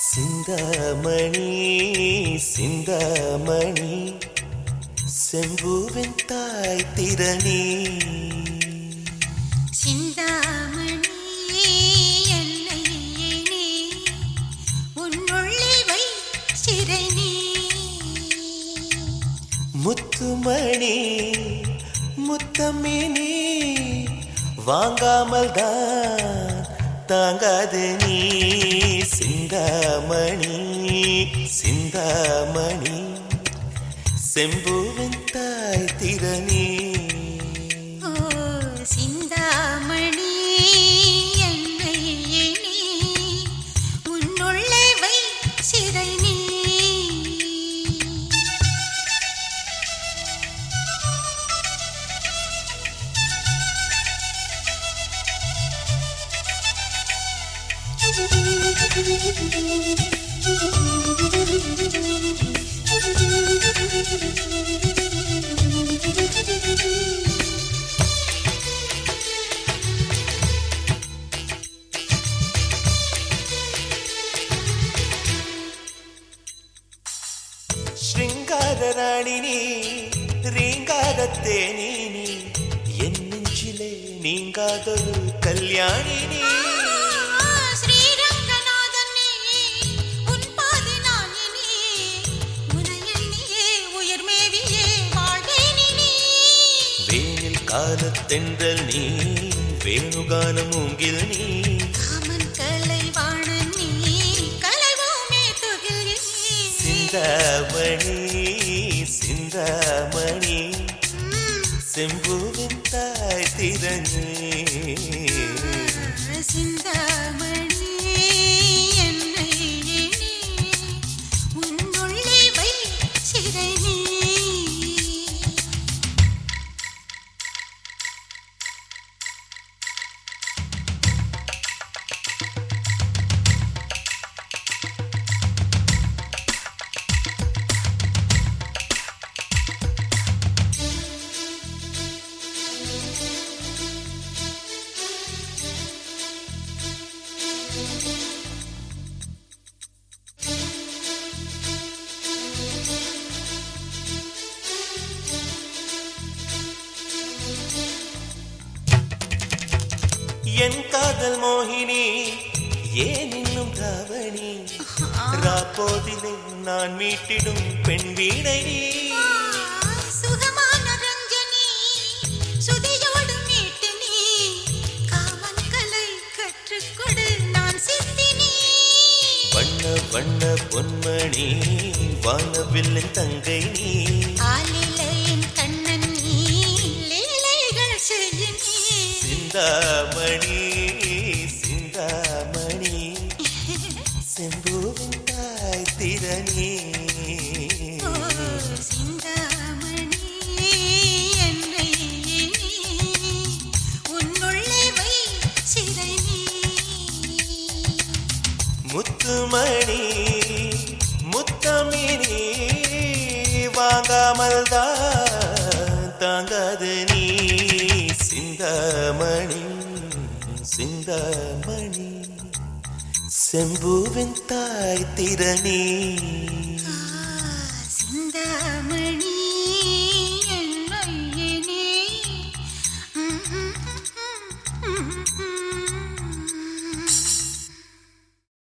சிந்தாமணி சிந்தாமணி செம்பூவின் தாய் திறனே சிந்தாமணி என்னை நீ உன்னுள்ளே வை சிறை நீ முத்துமணி முத்தமினி வாங்காமல் தான் தாங்காது நீ சிந்தாமணி சிந்தாமணி செம்பூவின் தாய் திறனே ஓ சிந்தாமணி என்னை நீ உன்னுள்ளே வை சிறை நீ ശൃംഗാര റാണി നീ റീങ്കാരത്തേനി നീ എൻ നെഞ്ചിലെ നീങ്കാതൊരു കല്യാണി നീ ஸ்ரீரங்கநாதனே உன் பாதி நான் இனி உனை எண்ணியே உயிர் மேவியே வாழ்வேன் இனி വേനിൽ കാലത്തെന്തൽ നീ വേണുഗാനം മൂങ്കിൽ നീ காமன் கலைவாணன் நீ கலைவோமே துகில் நீ സിന്താമണി സിന്താമണി செம்பூவின் தாய் திறனே சிந்தாமணி என்னை எண்ணி உன்னுள்ளே வை சிறை நீ என் காதல் மோகினி ஏன் இன்னும் தாவணி ராப்போதிலே நான் மீட்டிடும் பெண் வீணை நீ சுகமான ரஞ்சனி சுதியோடு மீட்டு நீ காமன் கலை கற்றுக்கொடு நான் சித்தினி வண்ண வண்ண பொன்மணி வானவில்லின் தங்கை நீ ஆலிலையின் கண்ணன் நீ லீலைகள் செய்ய நீ சிந்தாமணி சிந்தாமணி செம்பூவின் தாய் திறனே ஓ சிந்தாமணி என்னை எண்ணி உன்னுள்ளே வை சிறை நீ முத்துமணி முத்தமினி வாங்காமல் தான் தாங்காது நீ சிந்தாமணி சிந்தாமணி செம்பூவின் தாய் திறனே சிந்தாமணி